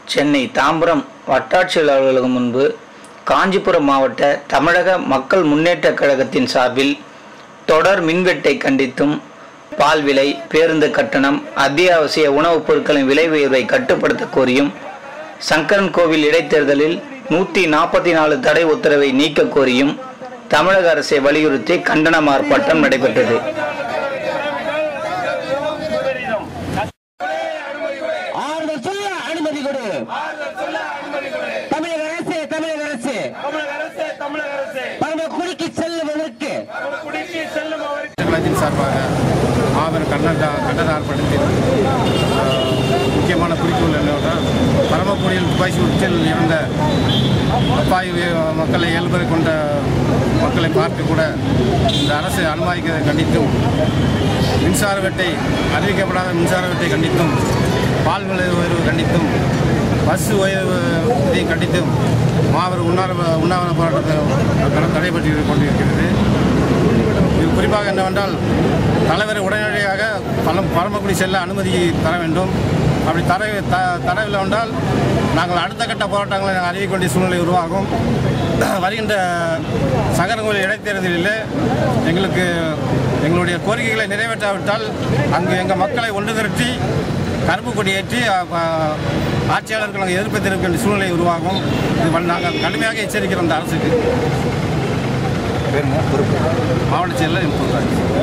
சென்னை தாம்பரம் வட்டாட்சியர் அலுவலகம் முன்பு காஞ்சிபுரம் மாவட்ட தமிழக மக்கள் முன்னேற்றக் கழகத்தின் சார்பில் தொடர் மின்வெட்டை கண்டித்தும் பால் விலை பேருந்து கட்டணம் அத்தியாவசிய உணவுப் பொருட்களின் விலை உயர்வை கட்டுப்படுத்த கோரியும் சங்கரன் கோவில் இடைத்தேர்தலில் நூற்றி நாற்பத்தி நாலு தடை உத்தரவை நீக்க கோரியும் தமிழக அரசை வலியுறுத்தி கண்டன ஆர்ப்பாட்டம் நடைபெற்றது ஆறுதல் சொல்ல அனுமதி கொடு தமிழக அரசு தமிழக அரசு தமிழக அரசு தமிழக அரசு பரமக்குடிக்கு செல்லுவதற்கு குடிக்கு செல்லும் அவர் கழகத்தின் சார்பாக மாபெரும் கண்டன கண்டன ஆர்ப்பாட்டத்தில் ஆஹ், முக்கியமான குறிக்கோள் என்னவென்றால் பரமக்குடியில் துப்பாக்கி சூட்டில் இருந்த அப்பாவி மக்களை இயல்பை கொண்ட மக்களை பார்க்க கூட இந்த அரசு அனுமதிக்கிறதை கண்டித்தும் மின்சார வெட்டை அறிவிக்கப்படாத மின்சார வெட்டை கண்டித்தும் பால் விலை உயர்வு கண்டித்தும் பஸ் உயர்வு இதை கண்டித்தும் மாபெரும் உண்ணாவிர உண்ணாவிர போராட்டத்தை நடைபெற்று கொண்டிருக்கிறது இது குறிப்பாக என்னவென்றால் தலைவர் உடனடியாக பலம் பரமக்குடி செல்ல அனுமதி தர வேண்டும் அப்படி தர த தரவில்லை என்றால் நாங்கள் அடுத்த கட்ட போராட்டங்களை நாங்கள் அறிவிக்க வேண்டிய சூழ்நிலை உருவாகும் வருகின்ற சங்கரங்கோயில் இடைத்தேர்தலில் எங்களுக்கு எங்களுடைய கோரிக்கைகளை நிறைவேற்றாவிட்டால் அங்கு எங்கள் மக்களை ஒன்று திரட்டி கருப்பு கொடி ஏற்றி அ, அ, ஆட்சியாளருக்கு நாங்கள் எதிர்ப்பு தெரிவிக்க வேண்டிய சூழ்நிலை உருவாகும் இது வ- நாங்கள் கடுமையாக எச்சரிக்கிறோம் இந்த அரசுக்கு மாவட்ட செயலர் எம் பொருளாட்சி